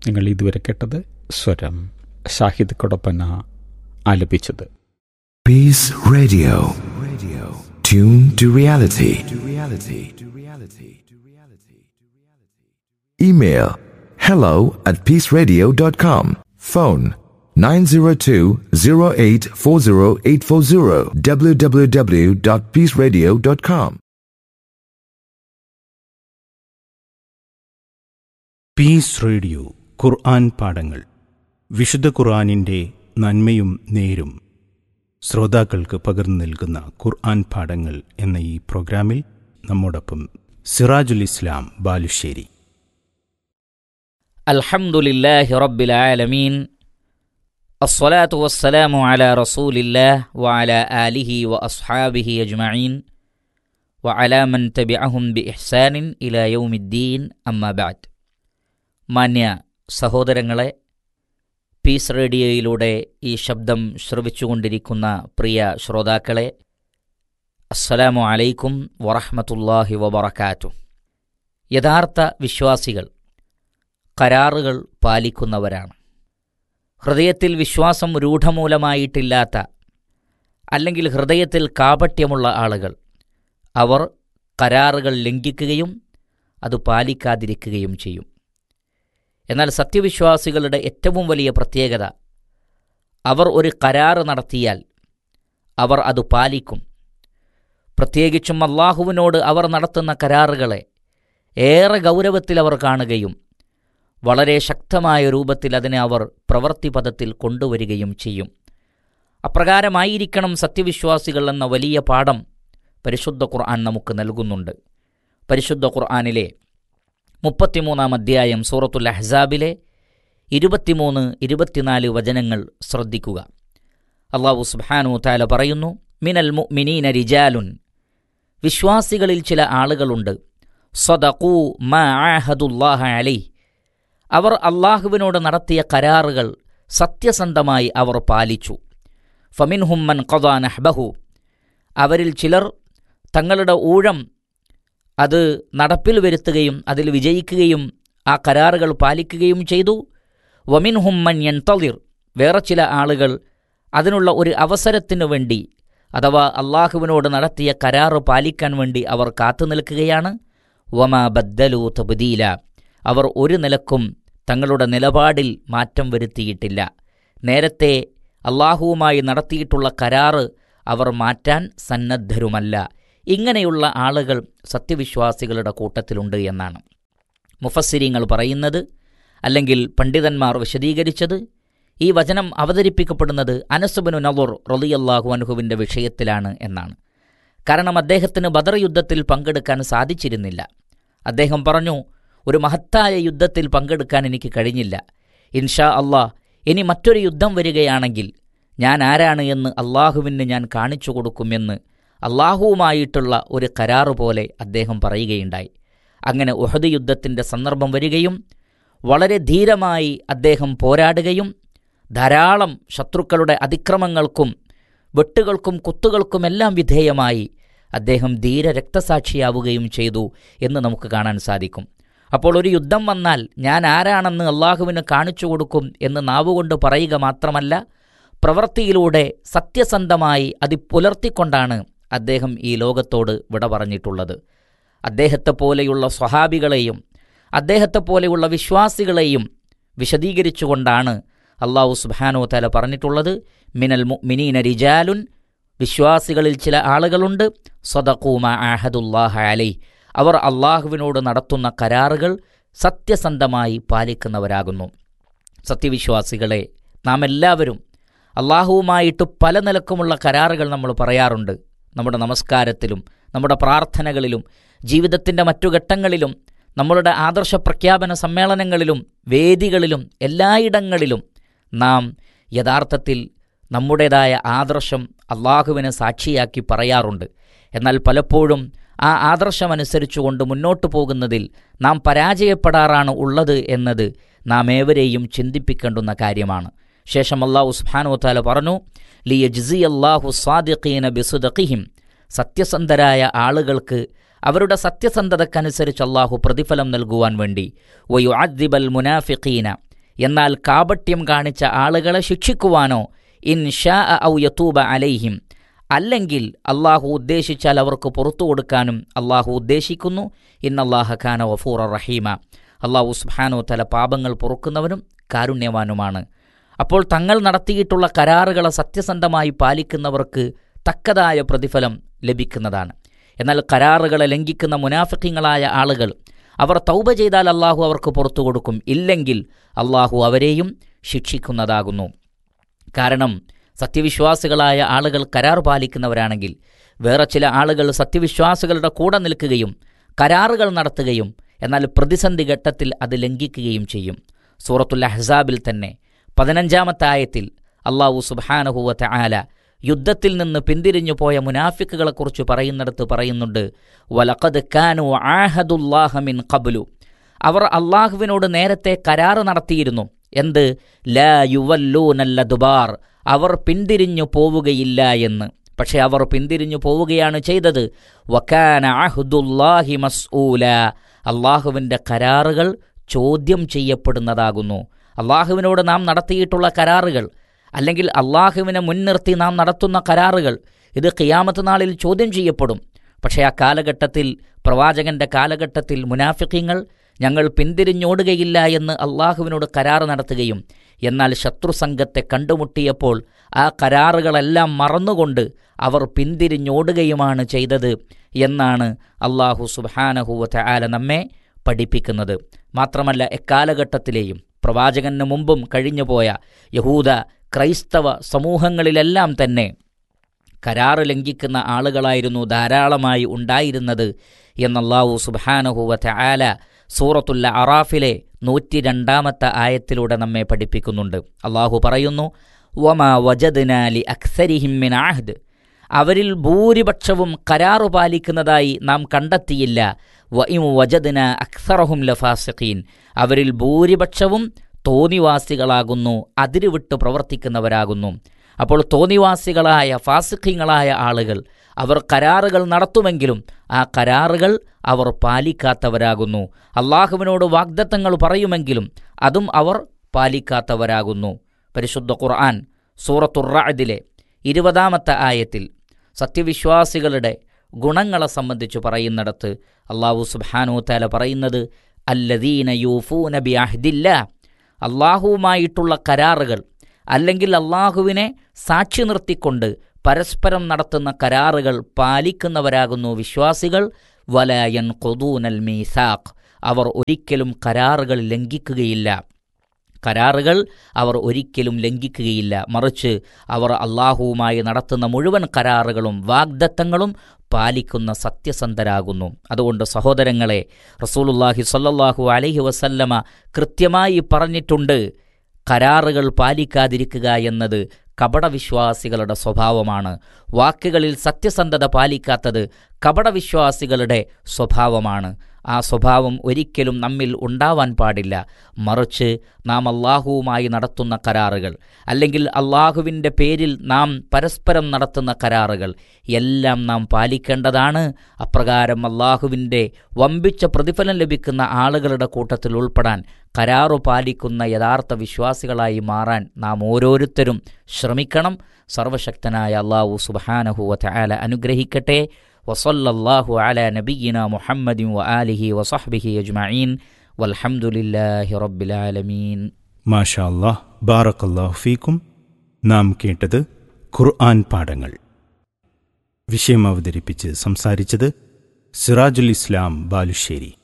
നിങ്ങൾ ഇതുവരെ കേട്ടത് സ്വരം ഷാഹിദ് കൊടപ്പന ആലപിച്ചത് Peace Radio. Radio. Tune to reality. To reality. To reality. To reality. Email hello at peaceradio.com. Phone 902-0840840 www.peaceradio.com. Peace radio ഖുർആൻ പാഠങ്ങൾ വിശുദ്ധ ഖുർആനിൻ്റെ നന്മയും നേരും ശ്രോതാക്കൾക്ക് പകർന്നു നൽകുന്ന ഖുർആൻ പാഠങ്ങൾ എന്ന ഈ പ്രോഗ്രാമിൽ നമ്മോടൊപ്പം സിറാജുൽ ഇസ്ലാം ബാലുശ്ശേരി الحمد لله رب العالمين الصلاة والسلام على رسول الله وعلى آله وأصحابه أجمعين وعلى من تبعهم بإحسان إلى يوم الدين أما بعد മാന്യ സഹോദരങ്ങളെ പീസ് റേഡിയോയിലൂടെ ഈ ശബ്ദം ശ്രവിച്ചുകൊണ്ടിരിക്കുന്ന പ്രിയ ശ്രോതാക്കളെ അസ്സലാമു അലൈക്കും വറഹ്മത്തുള്ളാഹി വബറകാതുഹു യഥാർത്ഥ വിശ്വാസികൾ കരാറുകൾ പാലിക്കുന്നവരാണ് ഹൃദയത്തിൽ വിശ്വാസം രൂഢമൂലമായിട്ടില്ലാത്ത അല്ലെങ്കിൽ ഹൃദയത്തിൽ കാപട്യമുള്ള ആളുകൾ അവർ കരാറുകൾ ലംഘിക്കുകയും അത് പാലിക്കാതിരിക്കുകയും ചെയ്യും എന്നാൽ സത്യവിശ്വാസികളുടെ ഏറ്റവും വലിയ പ്രത്യേകത അവർ ഒരു കരാറ് നടത്തിയാൽ അവർ അത് പാലിക്കും പ്രത്യേകിച്ചും അള്ളാഹുവിനോട് അവർ നടത്തുന്ന കരാറുകളെ ഏറെ ഗൗരവത്തിൽ അവർ കാണുകയും വളരെ ശക്തമായ രൂപത്തിൽ അതിനെ അവർ പ്രവൃത്തിപഥത്തിൽ കൊണ്ടുവരികയും ചെയ്യും അപ്രകാരമായിരിക്കണം സത്യവിശ്വാസികൾ എന്ന വലിയ പാഠം പരിശുദ്ധ ഖുർആൻ നമുക്ക് നൽകുന്നുണ്ട് പരിശുദ്ധ ഖുർആനിലെ മുപ്പത്തിമൂന്നാം അധ്യായം സൂറത്തുൽ അഹ്സാബിലെ ഇരുപത്തിമൂന്ന് ഇരുപത്തിനാല് വചനങ്ങൾ ശ്രദ്ധിക്കുക അള്ളാഹു സുബ്ഹാനു താല പറയുന്നു മിനൽ മുഅ്മിനീന റിജാലുൻ വിശ്വാസികളിൽ ചില ആളുകളുണ്ട് സദഖൂ മാ ആഹദുല്ലാഹ അലൈഹി അവർ അള്ളാഹുവിനോട് നടത്തിയ കരാറുകൾ സത്യസന്ധമായി അവർ പാലിച്ചു ഫമിൻഹുമ്മൻ ഖദാ നഹ്ബഹു അവരിൽ ചിലർ തങ്ങളുടെ ഊഴം അത് നടപ്പിൽ വരുത്തുകയും അതിൽ വിജയിക്കുകയും ആ കരാറുകൾ പാലിക്കുകയും ചെയ്തു വമിൻഹുമ്മൻ യൻതളിർ വേറെ ചില ആളുകൾ അതിനുള്ള ഒരു അവസരത്തിനു വേണ്ടി അഥവാ അള്ളാഹുവിനോട് നടത്തിയ കരാറ് പാലിക്കാൻ വേണ്ടി അവർ കാത്തു നിൽക്കുകയാണ് വമ ബദ്ദലു തബ്ദീല അവർ ഒരു നിലക്കും തങ്ങളുടെ നിലപാടിൽ മാറ്റം വരുത്തിയിട്ടില്ല നേരത്തെ അള്ളാഹുവുമായി നടത്തിയിട്ടുള്ള കരാറ് അവർ മാറ്റാൻ സന്നദ്ധരുമല്ല ഇങ്ങനെയുള്ള ആളുകൾ സത്യവിശ്വാസികളുടെ കൂട്ടത്തിലുണ്ട് എന്നാണ് മുഫസ്സിരിങ്ങൾ പറയുന്നത് അല്ലെങ്കിൽ പണ്ഡിതന്മാർ വിശദീകരിച്ചത് ഈ വചനം അവതരിപ്പിക്കപ്പെടുന്നത് അനസുബിനു നവർ റളിയല്ലാഹു അൻഹുവിൻ്റെ വിഷയത്തിലാണ് എന്നാണ് കാരണം അദ്ദേഹത്തിന് ബദർ യുദ്ധത്തിൽ പങ്കെടുക്കാൻ സാധിച്ചിരുന്നില്ല അദ്ദേഹം പറഞ്ഞു ഒരു മഹത്തായ യുദ്ധത്തിൽ പങ്കെടുക്കാൻ എനിക്ക് കഴിഞ്ഞില്ല ഇൻഷാ അള്ളാഹ് ഇനി മറ്റൊരു യുദ്ധം വരികയാണെങ്കിൽ ഞാൻ ആരാണ് എന്ന് അള്ളാഹുവിന് ഞാൻ കാണിച്ചു കൊടുക്കുമെന്ന് അള്ളാഹുവുമായിട്ടുള്ള ഒരു കരാറ് പോലെ അദ്ദേഹം പറയുകയുണ്ടായി അങ്ങനെ ഉഹദ് യുദ്ധത്തിൻ്റെ സന്ദർഭം വരികയും വളരെ ധീരമായി അദ്ദേഹം പോരാടുകയും ധാരാളം ശത്രുക്കളുടെ അതിക്രമങ്ങൾക്കും വെട്ടുകൾക്കും കുത്തുകൾക്കുമെല്ലാം വിധേയമായി അദ്ദേഹം ധീര രക്തസാക്ഷിയാവുകയും ചെയ്തു എന്ന് നമുക്ക് കാണാൻ സാധിക്കും അപ്പോൾ ഒരു യുദ്ധം വന്നാൽ ഞാൻ ആരാണെന്ന് അള്ളാഹുവിന് കാണിച്ചു കൊടുക്കും എന്ന് നാവുകൊണ്ട് പറയുക മാത്രമല്ല പ്രവൃത്തിയിലൂടെ സത്യസന്ധമായി അത് പുലർത്തിക്കൊണ്ടാണ് അദ്ദേഹം ഈ ലോകത്തോട് വിട പറഞ്ഞിട്ടുള്ളത് അദ്ദേഹത്തെ പോലെയുള്ള സ്വഹാബികളെയും അദ്ദേഹത്തെ പോലെയുള്ള വിശ്വാസികളെയും വിശദീകരിച്ചുകൊണ്ടാണ് അള്ളാഹു സുബാനോ തല പറഞ്ഞിട്ടുള്ളത് മിനൽ മിനീന റിജാലുൻ വിശ്വാസികളിൽ ചില ആളുകളുണ്ട് സദഖൂമ ആഹദുല്ലാഹ അലൈ അവർ അള്ളാഹുവിനോട് നടത്തുന്ന കരാറുകൾ സത്യസന്ധമായി പാലിക്കുന്നവരാകുന്നു സത്യവിശ്വാസികളെ നാം എല്ലാവരും അള്ളാഹുവുമായിട്ട് പല നിലക്കുമുള്ള കരാറുകൾ നമ്മൾ പറയാറുണ്ട് നമ്മുടെ നമസ്കാരത്തിലും നമ്മുടെ പ്രാർത്ഥനകളിലും ജീവിതത്തിൻ്റെ മറ്റു ഘട്ടങ്ങളിലും നമ്മളുടെ ആദർശ പ്രഖ്യാപന സമ്മേളനങ്ങളിലും വേദികളിലും എല്ലായിടങ്ങളിലും നാം യഥാർത്ഥത്തിൽ നമ്മുടേതായ ആദർശം അള്ളാഹുവിനെ സാക്ഷിയാക്കി പറയാറുണ്ട് എന്നാൽ പലപ്പോഴും ആ ആദർശമനുസരിച്ചുകൊണ്ട് മുന്നോട്ടു പോകുന്നതിൽ നാം പരാജയപ്പെടാറാണ് ഉള്ളത് എന്നത് നാം ഏവരെയും ചിന്തിപ്പിക്കേണ്ടുന്ന കാര്യമാണ് ശേഷം അള്ളാഹു സുബ്ഹാനഹു വതആല പറഞ്ഞു ലി യജ്സി അല്ലാഹു സാദിഖീന ബിസുദഖിഹിം സത്യസന്ധരായ ആളുകൾക്ക് അവരുടെ സത്യസന്ധതക്കനുസരിച്ച് അള്ളാഹു പ്രതിഫലം നൽകുവാൻ വേണ്ടി വയു അദ്ദിബൽ മുനാഫിഖീന എന്നാൽ കാപട്യം കാണിച്ച ആളുകളെ ശിക്ഷിക്കുവാനോ ഇൻ ഷാ ഔ യത്തൂബ അലൈഹിം അല്ലെങ്കിൽ അള്ളാഹു ഉദ്ദേശിച്ചാൽ അവർക്ക് പുറത്തു കൊടുക്കാനും അള്ളാഹു ഉദ്ദേശിക്കുന്നു ഇന്നല്ലാഹ ഖാന വഫൂറ റഹീമ അള്ളാഹു സുബ്ഹാനോ തല പാപങ്ങൾ പൊറുക്കുന്നവനും കാരുണ്യവാനുമാണ് അപ്പോൾ തങ്ങൾ നടത്തിയിട്ടുള്ള കരാറുകളെ സത്യസന്ധമായി പാലിക്കുന്നവർക്ക് തക്കതായ പ്രതിഫലം ലഭിക്കുന്നതാണ് എന്നാൽ കരാറുകളെ ലംഘിക്കുന്ന മുനാഫിക്കങ്ങളായ ആളുകൾ അവർ തൗബ ചെയ്താൽ അള്ളാഹു അവർക്ക് പുറത്തു കൊടുക്കും ഇല്ലെങ്കിൽ അള്ളാഹു അവരെയും ശിക്ഷിക്കുന്നതാകുന്നു കാരണം സത്യവിശ്വാസികളായ ആളുകൾ കരാർ പാലിക്കുന്നവരാണെങ്കിൽ വേറെ ചില ആളുകൾ സത്യവിശ്വാസികളുടെ കൂടെ നിൽക്കുകയും കരാറുകൾ നടത്തുകയും എന്നാൽ പ്രതിസന്ധി ഘട്ടത്തിൽ അത് ലംഘിക്കുകയും ചെയ്യും സൂറത്തുൽ അഹ്സാബിൽ തന്നെ പതിനഞ്ചാമത്തെ ആയത്തിൽ അള്ളാഹു സുബാനഹുവത്തെ ആല യുദ്ധത്തിൽ നിന്ന് പിന്തിരിഞ്ഞു പോയ മുനാഫിക്കുകളെക്കുറിച്ച് പറയുന്നിടത്ത് പറയുന്നുണ്ട് വലഖദ് കാനു ആഹദുല്ലാഹമിൻ ഖബ്ലു അവർ അള്ളാഹുവിനോട് നേരത്തെ കരാറ് നടത്തിയിരുന്നു എന്ത് ലാ യുവല്ലൂനല്ല ദുബാർ അവർ പിന്തിരിഞ്ഞു പോവുകയില്ല എന്ന് പക്ഷെ അവർ പിന്തിരിഞ്ഞു പോവുകയാണ് ചെയ്തത് വക്കാന അഹ്ദുല്ലാഹി മസ്ഊല അള്ളാഹുവിൻ്റെ കരാറുകൾ ചോദ്യം ചെയ്യപ്പെടുന്നതാകുന്നു അള്ളാഹുവിനോട് നാം നടത്തിയിട്ടുള്ള കരാറുകൾ അല്ലെങ്കിൽ അള്ളാഹുവിനെ മുൻനിർത്തി നാം നടത്തുന്ന കരാറുകൾ ഇത് ഖിയാമത്ത് നാളിൽ ചോദ്യം ചെയ്യപ്പെടും പക്ഷേ ആ കാലഘട്ടത്തിൽ പ്രവാചകന്റെ കാലഘട്ടത്തിൽ മുനാഫിക്കങ്ങൾ ഞങ്ങൾ പിന്തിരിഞ്ഞോടുകയില്ല എന്ന് അള്ളാഹുവിനോട് കരാർ നടത്തുകയും എന്നാൽ ശത്രുസംഘത്തെ കണ്ടുമുട്ടിയപ്പോൾ ആ കരാറുകളെല്ലാം മറന്നുകൊണ്ട് അവർ പിന്തിരിഞ്ഞോടുകയുമാണ് ചെയ്തത് എന്നാണ് അള്ളാഹു സുബാനഹുവ ആല നമ്മെ പഠിപ്പിക്കുന്നത് മാത്രമല്ല എക്കാലഘട്ടത്തിലെയും പ്രവാചകന് മുമ്പും കഴിഞ്ഞുപോയ യഹൂദ ക്രൈസ്തവ സമൂഹങ്ങളിലെല്ലാം തന്നെ കരാറ് ലംഘിക്കുന്ന ആളുകളായിരുന്നു ധാരാളമായി ഉണ്ടായിരുന്നത് എന്നല്ലാഹു സുബാനഹുവ ആല സൂറത്തുല്ല അറാഫിലെ നൂറ്റി രണ്ടാമത്തെ ആയത്തിലൂടെ നമ്മെ പഠിപ്പിക്കുന്നുണ്ട് അള്ളാഹു പറയുന്നു വമാ വജദ്നാലി അക്സരിഹിമ്മിൻ ആഹ്ദ് അവരിൽ ഭൂരിപക്ഷവും കരാറു പാലിക്കുന്നതായി നാം കണ്ടെത്തിയില്ല വഇം വജദ്ന അക്സറഹും ലഫാസിഖീൻ അവരിൽ ഭൂരിപക്ഷവും തോന്നിവാസികളാകുന്നു അതിരുവിട്ട് പ്രവർത്തിക്കുന്നവരാകുന്നു അപ്പോൾ തോന്നിവാസികളായ ഫാസിഖ്യങ്ങളായ ആളുകൾ അവർ കരാറുകൾ നടത്തുമെങ്കിലും ആ കരാറുകൾ അവർ പാലിക്കാത്തവരാകുന്നു അള്ളാഹുവിനോട് വാഗ്ദത്തങ്ങൾ പറയുമെങ്കിലും അതും അവർ പാലിക്കാത്തവരാകുന്നു പരിശുദ്ധ ഖുർആൻ സൂറത്തുറാദിലെ ഇരുപതാമത്തെ ആയത്തിൽ സത്യവിശ്വാസികളുടെ ഗുണങ്ങളെ സംബന്ധിച്ച് പറയുന്നിടത്ത് അള്ളാഹു സുബാനു താല പറയുന്നത് അല്ലദീന യൂഫൂന ബി അഹ്ദില്ല അള്ളാഹുവുമായിട്ടുള്ള കരാറുകൾ അല്ലെങ്കിൽ അള്ളാഹുവിനെ സാക്ഷി നിർത്തിക്കൊണ്ട് പരസ്പരം നടത്തുന്ന കരാറുകൾ പാലിക്കുന്നവരാകുന്നു വിശ്വാസികൾ വലയൻ കൊതൂനൽ മീസാഖ് അവർ ഒരിക്കലും കരാറുകൾ ലംഘിക്കുകയില്ല കരാറുകൾ അവർ ഒരിക്കലും ലംഘിക്കുകയില്ല മറിച്ച് അവർ അള്ളാഹുവുമായി നടത്തുന്ന മുഴുവൻ കരാറുകളും വാഗ്ദത്തങ്ങളും പാലിക്കുന്ന സത്യസന്ധരാകുന്നു അതുകൊണ്ട് സഹോദരങ്ങളെ റസൂലുല്ലാഹി സ്വല്ലല്ലാഹു അലൈഹി വസല്ലമ കൃത്യമായി പറഞ്ഞിട്ടുണ്ട് കരാറുകൾ പാലിക്കാതിരിക്കുക എന്നത് കപടവിശ്വാസികളുടെ സ്വഭാവമാണ് വാക്കുകളിൽ സത്യസന്ധത പാലിക്കാത്തത് കപടവിശ്വാസികളുടെ സ്വഭാവമാണ് ആ സ്വഭാവം ഒരിക്കലും നമ്മിൽ ഉണ്ടാവാൻ പാടില്ല മറിച്ച് നാം അള്ളാഹുവുമായി നടത്തുന്ന കരാറുകൾ അല്ലെങ്കിൽ അള്ളാഹുവിൻ്റെ പേരിൽ നാം പരസ്പരം നടത്തുന്ന കരാറുകൾ എല്ലാം നാം പാലിക്കേണ്ടതാണ് അപ്രകാരം അള്ളാഹുവിൻ്റെ വമ്പിച്ച പ്രതിഫലം ലഭിക്കുന്ന ആളുകളുടെ കൂട്ടത്തിൽ ഉൾപ്പെടാൻ കരാറു പാലിക്കുന്ന യഥാർത്ഥ വിശ്വാസികളായി മാറാൻ നാം ഓരോരുത്തരും ശ്രമിക്കണം സർവശക്തനായ അള്ളാഹു സുബാനഹുവ ആല അനുഗ്രഹിക്കട്ടെ وصلى الله على نبينا محمد وآله وصحبه أجمعين والحمد لله رب العالمين മാഷാ അല്ലാഹ് ബാറക്കല്ലാഹു ഫീക്കും നാം കേട്ടത് ഖുർആൻ പാഠങ്ങൾ വിഷയം അവതരിപ്പിച്ച് സംസാരിച്ചത് സിറാജുൽ ഇസ്ലാം ബാലുശ്ശേരി